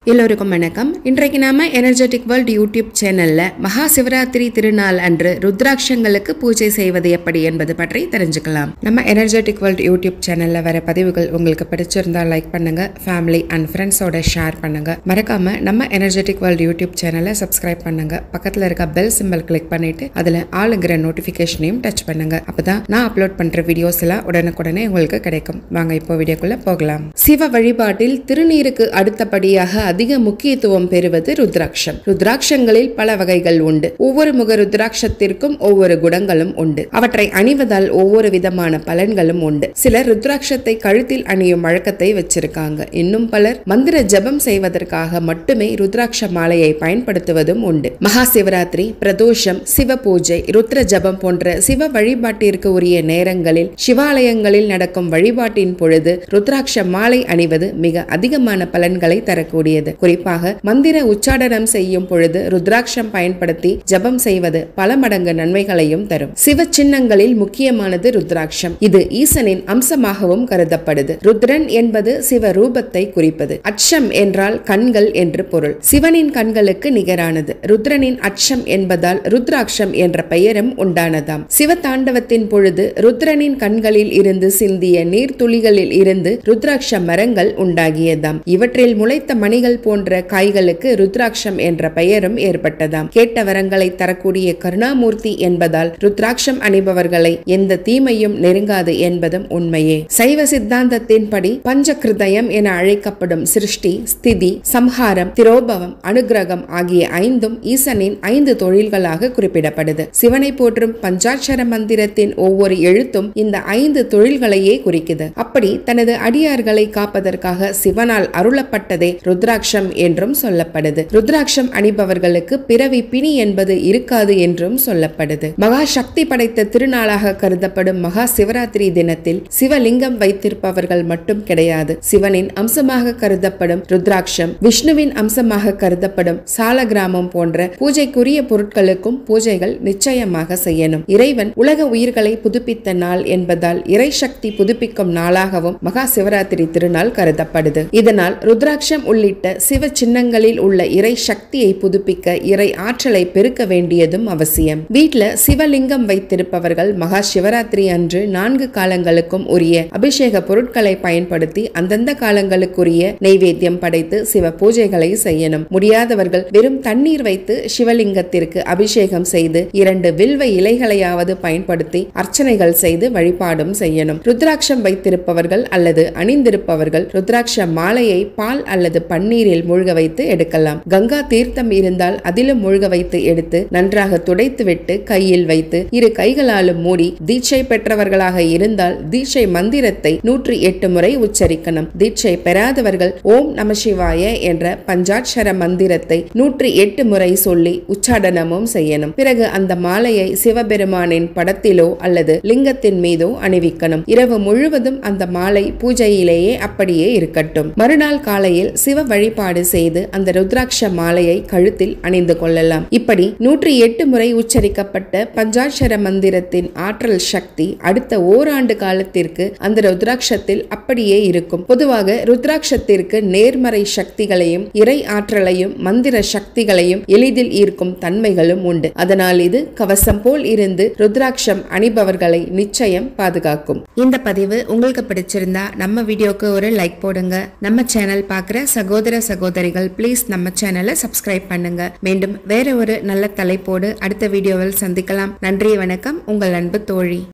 எல்லோருக்கும் வணக்கம் இன்றைக்கு நாம எனர்ஜெட்டிக் வேர்ல்ட் யூடியூப் சேனல்ல மகா சிவராத்திரி திருநாள் அன்று ருத்ராட்சங்களுக்கு பூஜை செய்வது எப்படி என்பது பற்றி தெரிஞ்சுக்கலாம் நம்ம எனர்ஜெட்டிக் வேர்ல்ட் யூடியூப் சேனல்ல வர பதிவுகள் உங்களுக்கு பிடிச்சிருந்தா லைக் பண்ணுங்க ஃபேமிலி அண்ட் ஃப்ரெண்ட்ஸோட ஷேர் பண்ணுங்க மறக்காம நம்ம எனர்ஜெட்டிக் வேர்ல்ட் யூடியூப் சேனலை சப்ஸ்கிரைப் பண்ணுங்க பக்கத்துல இருக்க பெல் சிம்பல் கிளிக் பண்ணிட்டு அதுல ஆளுங்கிற நோட்டிபிகேஷனையும் டச் பண்ணுங்க அப்பதான் நான் அப்லோட் பண்ற வீடியோஸ் எல்லாம் உடனுக்குடனே உங்களுக்கு கிடைக்கும் வாங்க இப்போ வீடியோக்குள்ள போகலாம் சிவ வழிபாட்டில் திருநீருக்கு அடுத்தபடியாக அதிக முக்கியத்துவம் பெறுவது ருத்ராட்சம் ருத்ராட்சங்களில் பல வகைகள் உண்டு ஒவ்வொரு முக ருத்ராட்சத்திற்கும் ஒவ்வொரு குணங்களும் உண்டு அவற்றை அணிவதால் ஒவ்வொரு விதமான பலன்களும் உண்டு சிலர் ருத்ராட்சத்தை கழுத்தில் அணியும் வழக்கத்தை வச்சிருக்காங்க இன்னும் பலர் மந்திர ஜபம் செய்வதற்காக மட்டுமே ருத்ராட்ச மாலையை பயன்படுத்துவதும் உண்டு மகா சிவராத்திரி பிரதோஷம் சிவ பூஜை ருத்ர ஜபம் போன்ற சிவ வழிபாட்டிற்கு உரிய நேரங்களில் சிவாலயங்களில் நடக்கும் வழிபாட்டின் பொழுது ருத்ராட்ச மாலை அணிவது மிக அதிகமான பலன்களை தரக்கூடியது குறிப்பாக மந்திர உச்சாடனம் செய்யும் பொழுது ருத்ராட்சம் பயன்படுத்தி ஜபம் செய்வது பல மடங்கு நன்மைகளையும் தரும் சிவ சின்னங்களில் முக்கியமானது ருத்ராட்சம் இது ஈசனின் அம்சமாகவும் கருதப்படுது ருத்ரன் என்பது சிவ ரூபத்தை குறிப்பது அச்சம் என்றால் கண்கள் என்று பொருள் சிவனின் கண்களுக்கு நிகரானது ருத்ரனின் அச்சம் என்பதால் ருத்ராட்சம் என்ற பெயரும் உண்டானதாம் சிவ தாண்டவத்தின் பொழுது ருத்ரனின் கண்களில் இருந்து சிந்திய நீர்த்துளிகளில் இருந்து ருத்ராட்ச மரங்கள் உண்டாகியதாம் இவற்றில் முளைத்த மணிகள் போன்ற காய்களுக்கு ருத்ராட்சம் என்ற பெயரும் ஏற்பட்டதாம் கேட்ட வரங்களை தரக்கூடிய கருணாமூர்த்தி என்பதால் ருத்ராட்சம் அணிபவர்களை எந்த தீமையும் நெருங்காது என்பதும் உண்மையே சைவ சித்தாந்தத்தின்படி பஞ்சகிருதயம் என அழைக்கப்படும் சிருஷ்டி ஸ்திதி சம்ஹாரம் திரோபவம் அனுகிரகம் ஆகிய ஐந்தும் ஈசனின் ஐந்து தொழில்களாக குறிப்பிடப்படுது சிவனை போற்றும் பஞ்சாட்சர மந்திரத்தின் ஒவ்வொரு எழுத்தும் இந்த ஐந்து தொழில்களையே குறிக்குது அப்படி தனது அடியார்களை காப்பதற்காக சிவனால் அருளப்பட்டதே ருத்ராட்சம் என்றும் சொல்லப்படுது ருத்ராட்சம் அணிபவர்களுக்கு பிறவி பிணி என்பது இருக்காது என்றும் சொல்லப்படுது மகா சக்தி படைத்த திருநாளாக கருதப்படும் மகா சிவராத்திரி தினத்தில் சிவலிங்கம் வைத்திருப்பவர்கள் மட்டும் கிடையாது சிவனின் அம்சமாக கருதப்படும் ருத்ராட்சம் விஷ்ணுவின் அம்சமாக கருதப்படும் சால கிராமம் போன்ற பூஜைக்குரிய பொருட்களுக்கும் பூஜைகள் நிச்சயமாக செய்யணும் இறைவன் உலக உயிர்களை புதுப்பித்த நாள் என்பதால் இறை சக்தி புதுப்பிக்கும் நாளாகவும் மகா சிவராத்திரி திருநாள் கருதப்படுது இதனால் ருத்ராட்சம் உள்ளிட்ட சிவ சின்னங்களில் உள்ள இறை சக்தியை புதுப்பிக்க இறை ஆற்றலை பெருக்க வேண்டியதும் அவசியம் வீட்ல சிவலிங்கம் வைத்திருப்பவர்கள் மகா சிவராத்திரி அன்று நான்கு காலங்களுக்கும் உரிய அபிஷேக பொருட்களை பயன்படுத்தி அந்தந்த காலங்களுக்குரிய நெய்வேத்தியம் படைத்து சிவ பூஜைகளை செய்யணும் முடியாதவர்கள் வெறும் தண்ணீர் வைத்து சிவலிங்கத்திற்கு அபிஷேகம் செய்து இரண்டு வில்வ இலைகளையாவது பயன்படுத்தி அர்ச்சனைகள் செய்து வழிபாடும் செய்யணும் ருத்ராட்சம் வைத்திருப்பவர்கள் அல்லது அணிந்திருப்பவர்கள் ருத்ராட்ச மாலையை பால் அல்லது பன்னீரில் மூழ்க வைத்து எடுக்கலாம் கங்கா தீர்த்தம் இருந்தால் அதிலும் மூழ்க வைத்து எடுத்து நன்றாக துடைத்துவிட்டு கையில் வைத்து இரு கைகளாலும் மூடி தீட்சை பெற்றவர்களாக இருந்தால் தீட்சை மந்திரத்தை நூற்றி எட்டு முறை உச்சரிக்கணும் தீட்சை பெறாதவர்கள் ஓம் நம சிவாய என்ற பஞ்சாட்சர மந்திரத்தை நூற்றி எட்டு முறை சொல்லி உச்சாடனமும் செய்யணும் பிறகு அந்த மாலையை சிவபெருமானின் படத்திலோ அல்லது லிங்கத்தின் மீதோ அணிவிக்கணும் இரவு முழுவதும் அந்த மாலை பூஜையிலேயே அப்படியே இருக்கட்டும் மறுநாள் காலையில் சிவ வழிபாடு செய்து அந்த ருத்ராட்ச மாலையை கழுத்தில் அணிந்து கொள்ளலாம் இப்படி நூற்றி எட்டு முறை உச்சரிக்கப்பட்ட பஞ்சாட்சர மந்திரத்தின் ஆற்றல் சக்தி அடுத்த ஓராண்டு காலத்திற்கு அந்த ருத்ராட்சத்தில் அப்படியே இருக்கும் பொதுவாக ருத்ராட்சத்திற்கு நேர்மறை சக்திகளையும் இறை ஆற்றலையும் மந்திர சக்திகளையும் எளிதில் ஈர்க்கும் தன்மைகளும் உண்டு அதனால் இது கவசம் போல் இருந்து ருத்ராட்சம் அணிபவர்களை நிச்சயம் பாதுகாக்கும் இந்த பதிவு உங்களுக்கு பிடிச்சிருந்தா நம்ம வீடியோக்கு ஒரு லைக் போடுங்க நம்ம சேனல் பார்க்குற சகோதர சகோதரிகள் ப்ளீஸ் நம்ம சேனலை சப்ஸ்கிரைப் பண்ணுங்க மீண்டும் வேற ஒரு நல்ல தலைப்போடு அடுத்த வீடியோவில் சந்திக்கலாம் நன்றி வணக்கம் உங்கள் அன்பு தோழி